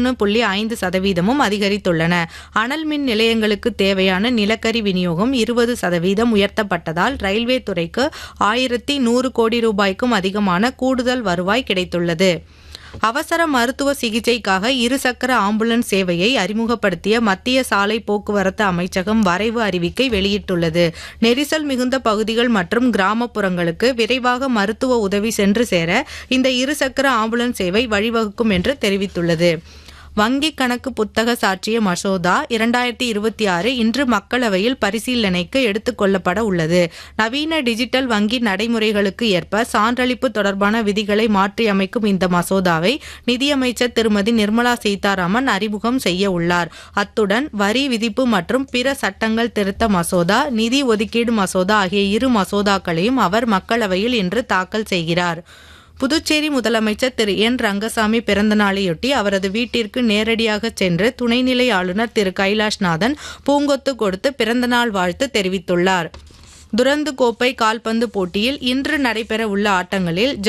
பதினொன்று புள்ளி ஐந்து சதவீதமும் அதிகரித்துள்ளன அனல் மின் நிலையங்களுக்கு தேவையான நிலக்கரி விநியோகம் இருபது சதவீதம் உயர்த்தப்பட்டதால் ரயில்வே துறைக்கு ஆயிரத்தி நூறு கோடி ரூபாய்க்கும் அதிகமான கூடுதல் வருவாய் கிடைத்துள்ளது அவசர மருத்துவ சிகிச்சைக்காக இருசக்கர ஆம்புலன்ஸ் சேவையை அறிமுகப்படுத்திய மத்திய சாலை போக்குவரத்து அமைச்சகம் வரைவு அறிவிக்கை வெளியிட்டுள்ளது நெரிசல் மிகுந்த பகுதிகள் மற்றும் கிராமப்புறங்களுக்கு விரைவாக மருத்துவ உதவி சென்று சேர இந்த இருசக்கர ஆம்புலன்ஸ் சேவை வழிவகுக்கும் என்று தெரிவித்துள்ளது வங்கி கணக்கு புத்தக சாட்சிய மசோதா இரண்டாயிரத்தி இருபத்தி ஆறு இன்று மக்களவையில் பரிசீலனைக்கு எடுத்துக் கொள்ளப்பட உள்ளது நவீன டிஜிட்டல் வங்கி நடைமுறைகளுக்கு ஏற்ப சான்றளிப்பு தொடர்பான விதிகளை மாற்றியமைக்கும் இந்த மசோதாவை நிதியமைச்சர் திருமதி நிர்மலா சீதாராமன் அறிமுகம் செய்ய உள்ளார் அத்துடன் வரி விதிப்பு மற்றும் பிற சட்டங்கள் திருத்த மசோதா நிதி ஒதுக்கீடு மசோதா ஆகிய இரு மசோதாக்களையும் அவர் மக்களவையில் இன்று தாக்கல் செய்கிறார் புதுச்சேரி முதலமைச்சர் திரு என் ரங்கசாமி பிறந்த நாளையொட்டி அவரது வீட்டிற்கு நேரடியாக சென்று துணைநிலை ஆளுநர் திரு கைலாஷ்நாதன் பூங்கொத்து கொடுத்து பிறந்தநாள் வாழ்த்து தெரிவித்துள்ளார் துரந்து கோப்பை கால்பந்து போட்டியில் இன்று நடைபெற உள்ள ஆட்டங்களில்